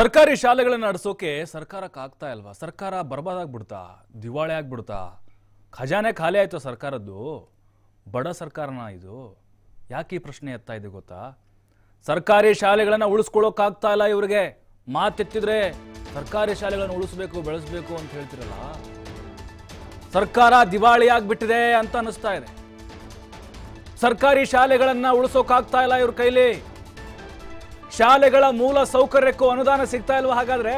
ಸರ್ಕಾರಿ ಶಾಲೆಗಳನ್ನ ನಡೆಸೋಕೆ ಸರ್ಕಾರಕ್ಕೆ ಆಗ್ತಾ ಇಲ್ವಾ ಸರ್ಕಾರ ಬರ್ಬಾದಾಗ್ಬಿಡ್ತಾ ದಿವಾಳಿ ಆಗ್ಬಿಡ್ತಾ ಖಜಾನೆ ಖಾಲಿ ಆಯ್ತು ಸರ್ಕಾರದ್ದು ಬಡ ಸರ್ಕಾರನ ಇದು ಯಾಕೆ ಈ ಪ್ರಶ್ನೆ ಎತ್ತಾ ಇದೆ ಗೊತ್ತಾ ಸರ್ಕಾರಿ ಶಾಲೆಗಳನ್ನ ಉಳಿಸ್ಕೊಳ್ಳೋಕ್ಕಾಗ್ತಾ ಇಲ್ಲ ಇವ್ರಿಗೆ ಮಾತೆತ್ತಿದ್ರೆ ಸರ್ಕಾರಿ ಶಾಲೆಗಳನ್ನ ಉಳಿಸ್ಬೇಕು ಬೆಳೆಸ್ಬೇಕು ಅಂತ ಹೇಳ್ತಿರಲ್ಲ ಸರ್ಕಾರ ದಿವಾಳಿ ಆಗ್ಬಿಟ್ಟಿದೆ ಅಂತ ಅನಿಸ್ತಾ ಇದೆ ಸರ್ಕಾರಿ ಶಾಲೆಗಳನ್ನ ಉಳಿಸೋಕ್ಕಾಗ್ತಾ ಇಲ್ಲ ಇವ್ರ ಕೈಲಿ ಶಾಲೆಗಳ ಮೂಲ ಸೌಕರ್ಯಕ್ಕೂ ಅನುದಾನ ಸಿಗ್ತಾ ಇಲ್ವಾ ಹಾಗಾದ್ರೆ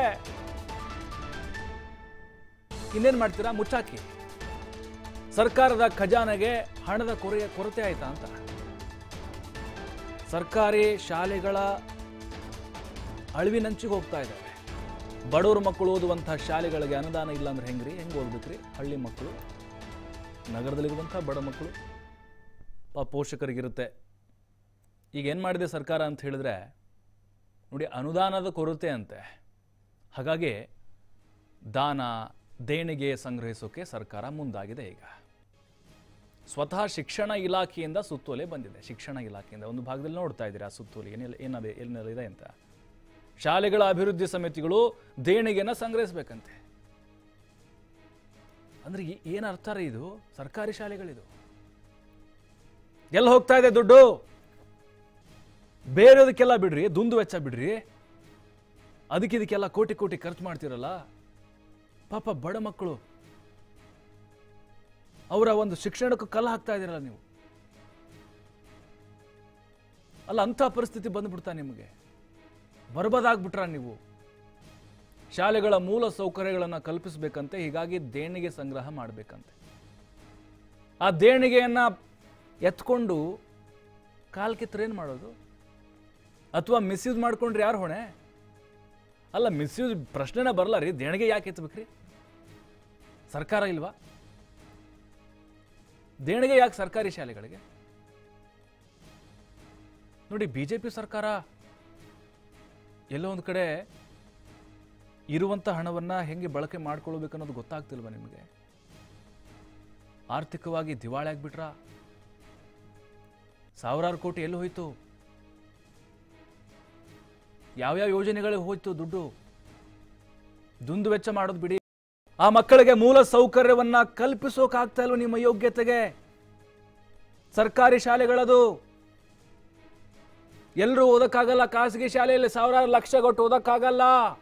ಇನ್ನೇನ್ ಮಾಡ್ತೀರಾ ಮುಚ್ಚಾಕಿ ಸರ್ಕಾರದ ಖಜಾನೆಗೆ ಹಣದ ಕೊರೆ ಕೊರತೆ ಆಯ್ತಾ ಅಂತ ಸರ್ಕಾರಿ ಶಾಲೆಗಳ ಅಳಿವಿನಂಚಿಗೆ ಹೋಗ್ತಾ ಇದ್ದಾವೆ ಬಡವ್ರ ಮಕ್ಕಳು ಓದುವಂತಹ ಶಾಲೆಗಳಿಗೆ ಅನುದಾನ ಇಲ್ಲ ಅಂದ್ರೆ ಹೆಂಗ್ರಿ ಹೆಂಗೆ ಓದ್ಬೇಕ್ರಿ ಹಳ್ಳಿ ಮಕ್ಕಳು ನಗರದಲ್ಲಿರುವಂಥ ಬಡ ಮಕ್ಕಳು ಪಾಪ ಪೋಷಕರಿಗಿರುತ್ತೆ ಈಗ ಏನು ಮಾಡಿದೆ ಸರ್ಕಾರ ಅಂತ ಹೇಳಿದ್ರೆ ನೋಡಿ ಅನುದಾನದ ಕೊರತೆ ಅಂತೆ ಹಾಗಾಗಿ ದಾನ ದೇಣಿಗೆ ಸಂಗ್ರಹಿಸೋಕೆ ಸರ್ಕಾರ ಮುಂದಾಗಿದೆ ಈಗ ಸ್ವತಃ ಶಿಕ್ಷಣ ಇಲಾಖೆಯಿಂದ ಸುತ್ತೋಲೆ ಬಂದಿದೆ ಶಿಕ್ಷಣ ಇಲಾಖೆಯಿಂದ ಒಂದು ಭಾಗದಲ್ಲಿ ನೋಡ್ತಾ ಇದ್ದೀರಾ ಆ ಸುತ್ತೋಲೆ ಏನೆಲ್ಲ ಏನದೆ ಏನೆಲ್ಲ ಅಂತ ಶಾಲೆಗಳ ಅಭಿವೃದ್ಧಿ ಸಮಿತಿಗಳು ದೇಣಿಗೆನ ಸಂಗ್ರಹಿಸಬೇಕಂತೆ ಅಂದ್ರೆ ಈ- ಏನ್ ಅರ್ಥ ರೀ ಇದು ಸರ್ಕಾರಿ ಶಾಲೆಗಳಿದು ಎಲ್ಲಿ ಹೋಗ್ತಾ ಇದೆ ದುಡ್ಡು ಬೇರೆದಕ್ಕೆಲ್ಲ ಬಿಡ್ರಿ ದುಂದು ವೆಚ್ಚ ಬಿಡ್ರಿ ಅದಕ್ಕೆ ಇದಕ್ಕೆಲ್ಲ ಕೋಟಿ ಕೋಟಿ ಖರ್ಚು ಮಾಡ್ತಿರಲ್ಲ ಪಾಪ ಬಡ ಮಕ್ಕಳು ಅವರ ಒಂದು ಶಿಕ್ಷಣಕ್ಕೂ ಕಲ್ಲ ಹಾಕ್ತಾ ಇದ್ದೀರಲ್ಲ ನೀವು ಅಲ್ಲ ಅಂಥ ಪರಿಸ್ಥಿತಿ ಬಂದ್ಬಿಡ್ತಾ ನಿಮಗೆ ಬರ್ಬದಾಗ್ಬಿಟ್ರ ನೀವು ಶಾಲೆಗಳ ಮೂಲ ಸೌಕರ್ಯಗಳನ್ನು ಕಲ್ಪಿಸಬೇಕಂತೆ ಹೀಗಾಗಿ ದೇಣಿಗೆ ಸಂಗ್ರಹ ಮಾಡಬೇಕಂತೆ ಆ ದೇಣಿಗೆಯನ್ನ ಎತ್ಕೊಂಡು ಕಾಲ್ ಕಿತ್ತರೆ ಏನು ಮಾಡೋದು ಅಥವಾ ಮಿಸ್ಯೂಸ್ ಮಾಡ್ಕೊಂಡ್ರೆ ಯಾರು ಹೊಣೆ ಅಲ್ಲ ಮಿಸ್ಯೂಸ್ ಪ್ರಶ್ನೆನೇ ಬರಲ್ಲ ರೀ ದೇಣಿಗೆ ಯಾಕೆ ಎತ್ತಬೇಕ್ರಿ ಸರ್ಕಾರ ಇಲ್ವಾ ದೇಣಿಗೆ ಯಾಕೆ ಸರ್ಕಾರಿ ಶಾಲೆಗಳಿಗೆ ನೋಡಿ ಬಿ ಜೆ ಪಿ ಸರ್ಕಾರ ಎಲ್ಲೋ ಒಂದು ಕಡೆ ಇರುವಂಥ ಹಣವನ್ನ ಹೆಂಗೆ ಬಳಕೆ ಮಾಡ್ಕೊಳ್ಬೇಕು ಅನ್ನೋದು ಗೊತ್ತಾಗ್ತಿಲ್ವಾ ನಿಮಗೆ ಆರ್ಥಿಕವಾಗಿ ದಿವಾಳಿ ಆಗ್ಬಿಟ್ರ ಸಾವಿರಾರು ಕೋಟಿ ಎಲ್ಲಿ ಹೋಯ್ತು ಯಾವ್ಯಾವ ಯೋಜನೆಗಳಿಗೆ ಹೋಯ್ತು ದುಡ್ಡು ದುಂದು ವೆಚ್ಚ ಮಾಡೋದು ಬಿಡಿ ಆ ಮಕ್ಕಳಿಗೆ ಮೂಲ ಸೌಕರ್ಯವನ್ನ ಕಲ್ಪಿಸೋಕಾಗ್ತಾ ಇಲ್ವ ನಿಮ್ಮ ಯೋಗ್ಯತೆಗೆ ಸರ್ಕಾರಿ ಶಾಲೆಗಳದು ಎಲ್ಲರೂ ಓದಕ್ಕಾಗಲ್ಲ ಖಾಸಗಿ ಶಾಲೆಯಲ್ಲಿ ಸಾವಿರಾರು ಲಕ್ಷ ಕೊಟ್ಟು ಓದಕ್ಕಾಗಲ್ಲ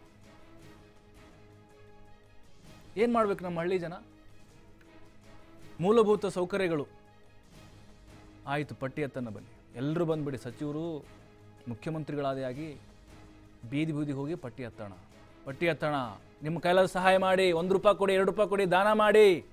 ಏನ್ ಮಾಡ್ಬೇಕು ನಮ್ಮ ಹಳ್ಳಿ ಜನ ಮೂಲಭೂತ ಸೌಕರ್ಯಗಳು ಆಯಿತು ಪಟ್ಟಿ ಎತ್ತನ್ನ ಬನ್ನಿ ಎಲ್ಲರೂ ಬಂದ್ಬಿಡಿ ಸಚಿವರು ಮುಖ್ಯಮಂತ್ರಿಗಳಾದಿಯಾಗಿ ಬೀದಿ ಬೀದಿ ಹೋಗಿ ಪಟ್ಟಿ ಎತ್ತೋಣ ಪಟ್ಟಿ ಎತ್ತೋಣ ನಿಮ್ಮ ಕೈಲಾದ ಸಹಾಯ ಮಾಡಿ ಒಂದು ರೂಪಾಯಿ ಕೊಡಿ ಎರಡು ರೂಪಾಯಿ ಕೊಡಿ ದಾನ ಮಾಡಿ